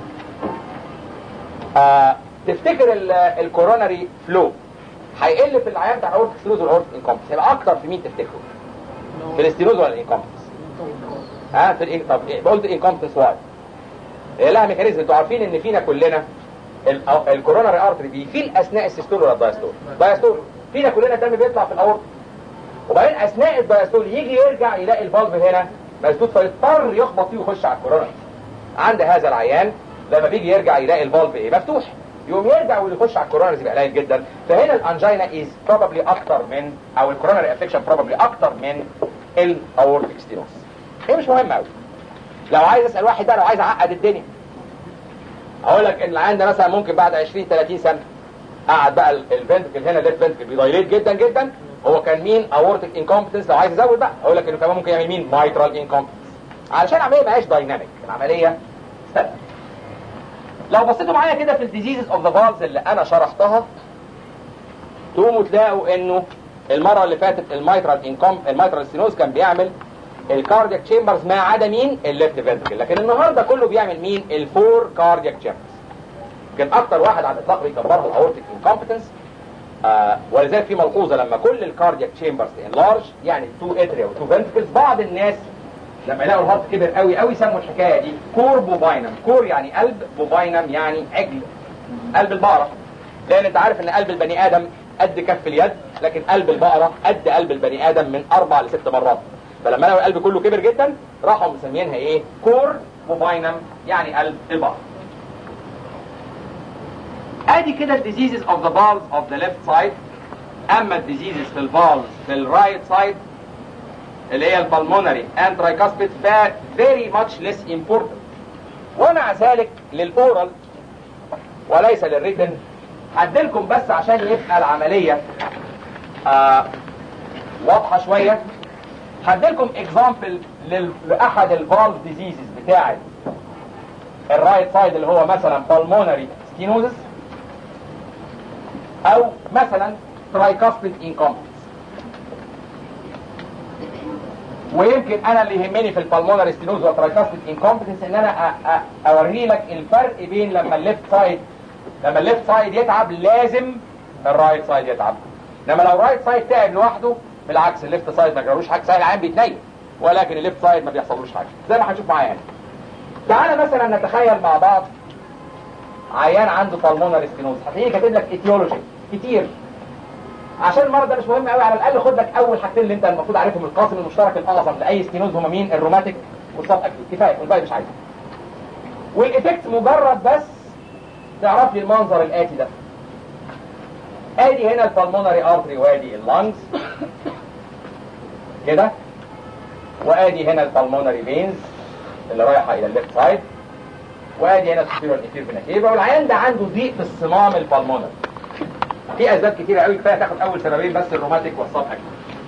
آه تفتكر الكوروناري فلو هيقل في العيان بتاع الاورتيك ستينوز والاورتيك انكومبتنس هيبقى اكتر في مين تفتكروا في الاستينوز ولا الانكومبتنس ها في الإن... طب قلت انكومبتنس واي هي لها ميكانيزم انتوا عارفين ان فينا كلنا الكوروناري ارتري بيفيل اثناء السيستول ولا الدايستول دايستول فينا كلنا الدم بيطلع في الاورط وبعدين اثناء الدايستول يجي يرجع يلاقي الفالف هنا مسدود فيضطر يخبط فيه ويخش على الكوروناري عند هذا العيان لما بيجي يرجع يلاقي الفالف ايه مفتوح يقوم يرجع ويخش على الكوروناري يبقى قليل جدا فهنا الانجينا از بروبابلي اكتر من او الكوروناري افكشن بروبابلي اكتر من الاورتيك ستينوس هي مش مهمه قوي لو عايز اسال واحد بقى لو عايز اعقد الدنيا اقول لك ان العيان ده مثلا ممكن بعد 20 30 سنه قعد بقى الفنتكل هنا الليفت فنتكل بيدايليت جدا جدا هو كان مين اورتيك انكومبتنس لو عايز ازود بقى اقول لك انه كمان ممكن يعمل مين مايترال انكومبتنس علشان العمليه ما هياش دايناميك العمليه ستاتيك لو بصيتوا معايا كده في الديزيزز اوف ذا فالز اللي انا شرحتها تقوموا تلاقوا انه المره اللي فاتت المايترال انكوم المايترال ستينوز كان بيعمل الكاردياك تشامبرز ما عدا مين الليفت فنتركل لكن النهارده كله بيعمل مين الفور كاردياك تشامبرز كان اكتر واحد على الاطلاق بيكبرها الاورتيك انكومبتنس آه ولذلك في ملحوظه لما كل الكاردياك تشامبرز انلارج يعني تو اتريا وتو فنتركلز بعض الناس لما يلاقوا الهارت كبر قوي قوي سموا الحكايه دي كور بوباينم كور يعني قلب بوباينم يعني عجل قلب البقره لان انت عارف ان قلب البني ادم قد كف اليد لكن قلب البقره قد قلب البني ادم من اربع لست مرات فلما لقوا القلب كله كبر جدا راحوا مسمينها ايه كور موباينم يعني قلب البعض ادي كده الديزيزز اوف ذا بالز اوف ذا ليفت سايد اما الديزيزز في الفالز في الرايت سايد اللي هي البلمونري اند ترايكاسبيد ف very much less important ومع ذلك للاورال وليس للريتن هديلكم بس عشان يبقى العملية آه واضحة شوية هديلكم اكزامبل لأحد الفالف ديزيزز بتاعت الرايت سايد اللي هو مثلا بالمونري ستينوزس او مثلا ترايكاسبيد انكومبتنس ويمكن انا اللي يهمني في البالمونري ستينوز والترايكاسبيد انكومبتنس ان انا اوري لك الفرق بين لما الليفت سايد لما الليفت سايد يتعب لازم الرايت سايد يتعب انما لو الرايت سايد تعب لوحده بالعكس الليفت سايد ما جرالوش حاجه سايد العين بيتنيل ولكن الليفت سايد ما بيحصلوش حاجه زي ما هنشوف معايا هنا تعالى مثلا نتخيل مع بعض عيان عنده بالمونري ستينوز هتلاقيه كاتب لك ايتيولوجي كتير عشان المرض ده مش مهم قوي على الاقل خد لك اول حاجتين اللي انت المفروض عارفهم القاسم المشترك الاعظم لاي ستينوز هما مين الروماتيك والسب اكيوت كفايه والباقي مش عايزه والايفكت مجرد بس تعرف لي المنظر الاتي ده ادي هنا البلمونري ارتري وادي اللنجز كده وادي هنا البلمونري فينز اللي رايحه الى الليفت سايد وادي هنا السوبيريور انفير فينا والعيان ده عنده ضيق في الصمام البلمونري في اسباب كتيره قوي كفايه تاخد اول سببين بس الروماتيك والسب اكيوت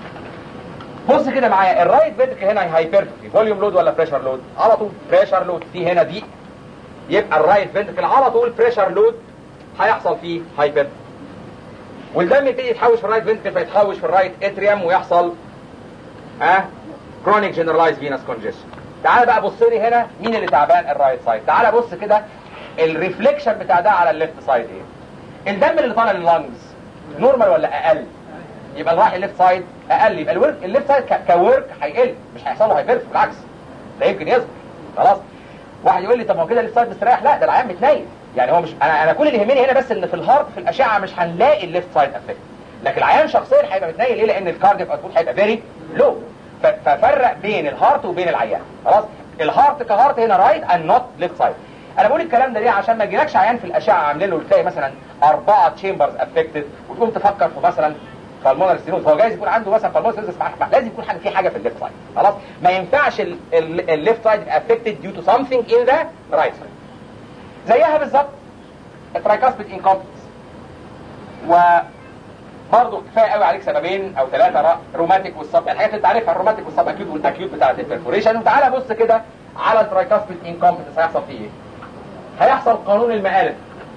بص كده معايا الرايت فينتركل هنا هايبرتروفي فوليوم لود ولا بريشر لود على طول بريشر لود في هنا ضيق يبقى الرايت فينتركل على طول بريشر لود هيحصل فيه هايبر والدم يبتدي يتحوش في الرايت فينتركل فيتحوش في الرايت اتريوم ويحصل ها كرونيك جنرالايز فينس كونجيشن تعال بقى بص لي هنا مين اللي تعبان الرايت سايد تعال بص كده الريفليكشن بتاع ده على الليفت سايد ايه الدم اللي طالع لللنجز نورمال ولا اقل يبقى اللي رايح الليفت سايد اقل يبقى الورك الليفت سايد كورك هيقل مش هيحصل له هايبرت بالعكس ده يمكن يصبر خلاص واحد يقول لي طب ما هو كده الليفت سايد مستريح لا ده العيان متنيل يعني هو مش انا انا كل اللي يهمني هنا بس ان في الهارت في الاشعه مش هنلاقي الليفت سايد افكت لكن العيان شخصيا هيبقى متنيل ليه لان الكاردياك اوتبوت هيبقى فيري لو ففرق بين الهارت وبين العيان خلاص الهارت كهارت هنا رايت اند نوت ليفت سايد انا بقول الكلام ده ليه عشان ما يجيلكش عيان في الاشعه عاملين له تلاقي مثلا اربعه تشامبرز افكتد وتقوم تفكر في مثلا بالمونر ستينوز هو جايز يكون عنده مثلا بالمونر ستينوز لازم يكون حاجه في حاجه في الليفت سايد خلاص ما ينفعش الليفت سايد يبقى افكتد ديو تو سامثينج ان ذا رايت سايد زيها بالظبط الترايكاسبيد انكومبتنس و برضه كفايه قوي عليك سببين او ثلاثه روماتيك والسب الحاجات اللي انت عارفها الروماتيك والسب اكيوت والاكيوت بتاعت البرفوريشن وتعالى بص كده على الترايكاسبيد انكومبتنس هيحصل فيه ايه؟ هيحصل قانون المقالب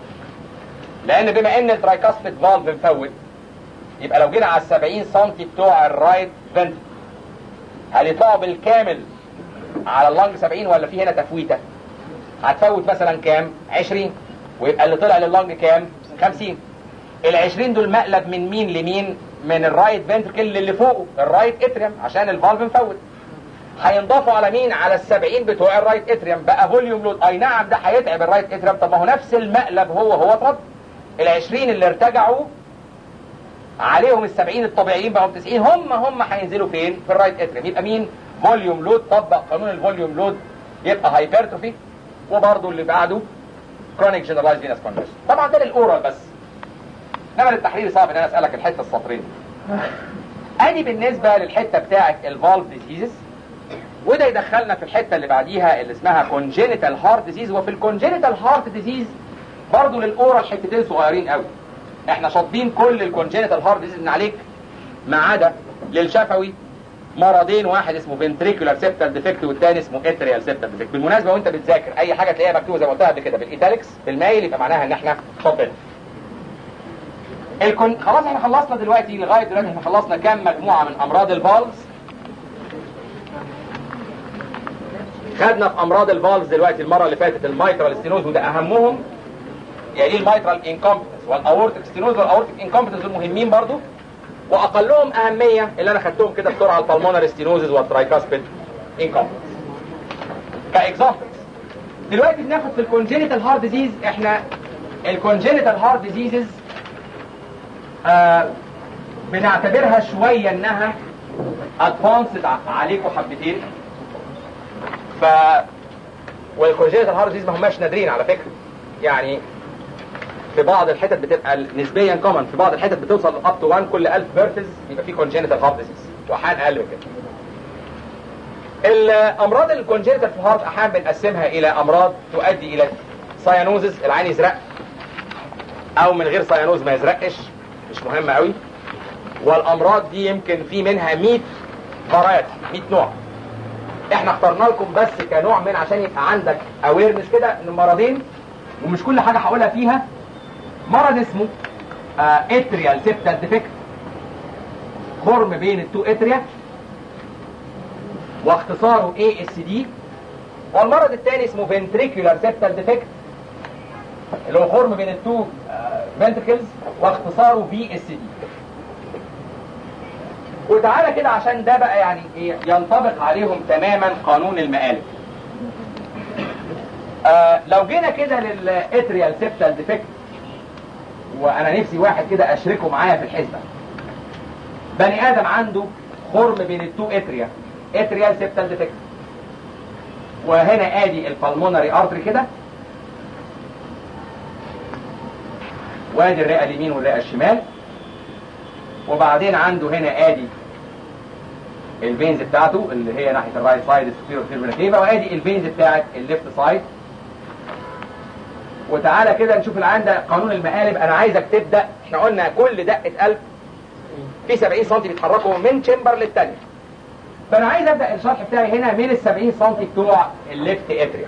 لان بما ان الترايكاسبيد فالف مفوت يبقى لو جينا على ال 70 سم بتوع الرايت فنت هيطلعوا بالكامل على اللنج 70 ولا في هنا تفويته؟ هتفوت مثلا كام؟ 20 ويبقى اللي طلع لللنج كام؟ 50 ال 20 دول مقلب من مين لمين؟ من الرايت فنتركل اللي فوقه الرايت اتريم عشان الفالف مفوت هينضافوا على مين؟ على ال 70 بتوع الرايت اتريم بقى فوليوم لود اي نعم ده هيتعب الرايت اتريم طب ما هو نفس المقلب هو هو اترد ال 20 اللي ارتجعوا عليهم ال 70 الطبيعيين بقوا 90 هم هم هينزلوا فين؟ في الرايت اتريم يبقى مين؟ فوليوم لود طبق قانون الفوليوم لود يبقى هايبرتروفي وبرضه اللي بعده كرونيك جنرالايز فينس كونجيشن طبعا ده للاورال بس انما للتحرير صعب ان انا اسالك الحته السطرين ادي بالنسبه للحته بتاعه الفالف ديزيزز وده يدخلنا في الحته اللي بعديها اللي اسمها كونجينيتال هارت ديزيز وفي الكونجينيتال هارت ديزيز برضه للاورال حتتين صغيرين قوي احنا شاطبين كل الكونجينيتال هارت ديزيز من عليك ما عدا للشفوي مرضين واحد اسمه فنتريكولار سيبتال ديفكت والتاني اسمه اتريال سيبتال ديفكت بالمناسبه وانت بتذاكر اي حاجه تلاقيها مكتوبه زي ما قلتها قبل كده بالايتاليكس بالمايل يبقى معناها ان احنا شاطبين الكون خلاص احنا خلصنا دلوقتي لغايه دلوقتي احنا خلصنا كام مجموعه من امراض الفالز خدنا في امراض الفالز دلوقتي المره اللي فاتت المايترال ستينوز وده اهمهم يعني المايترال انكومبتنس والاورتيك ستينوز والاورتيك انكومبتنس دول مهمين برضو واقلهم اهميه اللي انا خدتهم كده بسرعه البلمونري ستينوزز والترايكاسبيد انكومبتنس كاكزامبلز دلوقتي بناخد في الكونجينيتال هارت ديزيز احنا الكونجينيتال هارت ديزيزز آه بنعتبرها شويه انها ادفانسد عليكم حبتين ف والكونجنتال هارت ديز ما هماش نادرين على فكره يعني في بعض الحتت بتبقى نسبيا كومن في بعض الحتت بتوصل اب تو 1 كل 1000 بيرثز يبقى في كونجنتال هارت ديزيز واحيانا اقل من كده الامراض الكونجنتال في الهارت احيانا بنقسمها الى امراض تؤدي الى سايانوزز العين يزرق او من غير سايانوز ما يزرقش مش مهم قوي والامراض دي يمكن في منها 100 فرايتي 100 نوع احنا اخترنا لكم بس كنوع من عشان يبقى عندك اويرنس كده ان المرضين ومش كل حاجه هقولها فيها مرض اسمه اتريال سيبتال ديفكت خرم بين التو اتريا واختصاره اي اس دي والمرض الثاني اسمه فنتريكولار سيبتال ديفكت اللي هو خرم بين التو فنتركلز واختصاره في اس دي وتعالى كده عشان ده بقى يعني ايه ينطبق عليهم تماما قانون المقالب آه لو جينا كده للاتريال سيبتال ديفكت وانا نفسي واحد كده اشركه معايا في الحسبه بني ادم عنده خرم بين التو اتريا اتريال سيبتال ديفكت وهنا ادي البلمونري ارتري كده وادي الرئه اليمين والرئه الشمال وبعدين عنده هنا ادي الفينز بتاعته اللي هي ناحيه الرايت سايد السوبيريور فيربرا وادي الفينز بتاعت الليفت سايد وتعالى كده نشوف العين ده قانون المقالب انا عايزك تبدا احنا قلنا كل دقه قلب في 70 سم بيتحركوا من تشمبر للثانيه فانا عايز ابدا الشرح بتاعي هنا من ال 70 سم بتوع الليفت اتريوم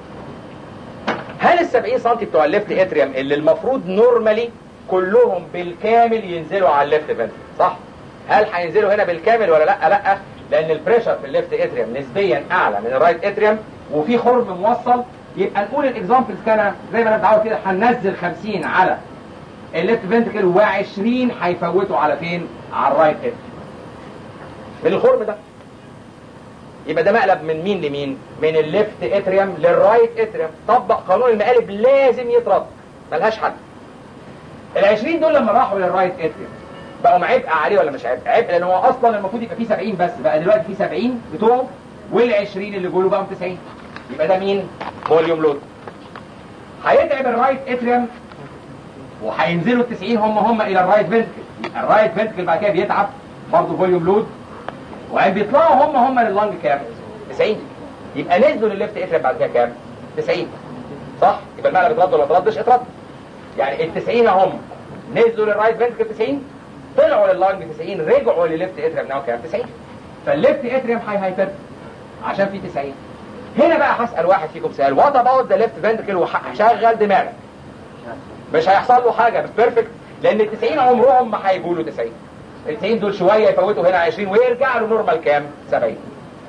هل ال 70 سم بتوع الليفت اتريوم اللي المفروض نورمالي كلهم بالكامل ينزلوا على الليفت فنتريكل صح هل هينزلوا هنا بالكامل ولا لا لا لان البريشر في الليفت اتريوم نسبيا اعلى من الرايت اتريوم وفي خرم موصل يبقى نقول الاكزامبلز كان زي ما انا متعود كده هننزل 50 على الليفت فنتريكل و20 هيفوتوا على فين على الرايت اتريوم من الخرم ده يبقى ده مقلب من مين لمين من الليفت اتريوم للرايت اتريوم طبق قانون المقالب لازم يترد ملهاش حل ال 20 دول لما راحوا للرايت اتريوم بقوا عبء عليه ولا مش عبء؟ عبء لان هو اصلا المفروض يبقى فيه 70 بس بقى دلوقتي فيه 70 بتوعه وال 20 اللي جوله بقوا 90 يبقى ده مين؟ فوليوم لود هيتعب الرايت اتريوم وهينزلوا ال 90 هم هم الى الرايت فنتكل الرايت فنتكل بعد كده بيتعب برضه فوليوم لود وبعدين بيطلعوا هم هم لللنج كام؟ 90 يبقى نزلوا للليفت اتريوم بعد كده كام؟ 90 صح؟ يبقى المقلب اترد ولا ما اتردش؟ اترد يعني ال 90 هم نزلوا للرايت فنتكل 90 طلعوا لللانج 90 رجعوا للليفت اتريوم ناو كام 90 فالليفت اتريوم هاي هايبر عشان في 90 هنا بقى هسال واحد فيكم سؤال وات اباوت ذا ليفت فنتكل وشغل دماغك مش هيحصل له حاجه مش بيرفكت لان ال 90 عمرهم ما هيجوا له 90 ال 90 دول شويه يفوتوا هنا 20 ويرجع له نورمال كام 70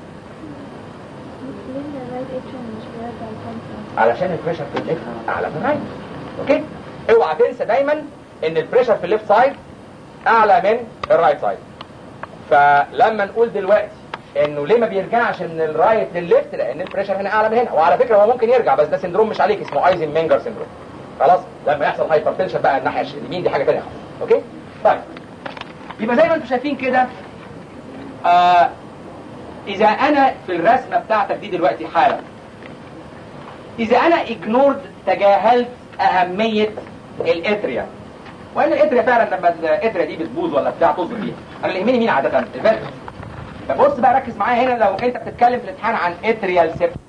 علشان البريشر في الليفت اعلى من الرايت اوكي اوعى تنسى دايما ان البريشر في الليفت سايد اعلى من الرايت سايد فلما نقول دلوقتي انه ليه ما بيرجعش من الرايت للليفت لان البريشر هنا اعلى من هنا وعلى فكره هو ممكن يرجع بس ده سندروم مش عليك اسمه ايزن مينجر سندروم خلاص لما يحصل هايبرتنشن بقى الناحيه اليمين دي حاجه ثانيه خالص اوكي طيب يبقى زي ما انتم شايفين كده آه اذا انا في الرسمه بتاعتك دي دلوقتي حالا اذا انا اجنورد تجاهلت اهميه الاتريا وان الاتريا فعلا لما الاتريا دي بتبوظ ولا بتاع طز فيها انا اللي يهمني مين عاده الفيرتكس بص بقى ركز معايا هنا لو انت بتتكلم في الامتحان عن اتريال سيبت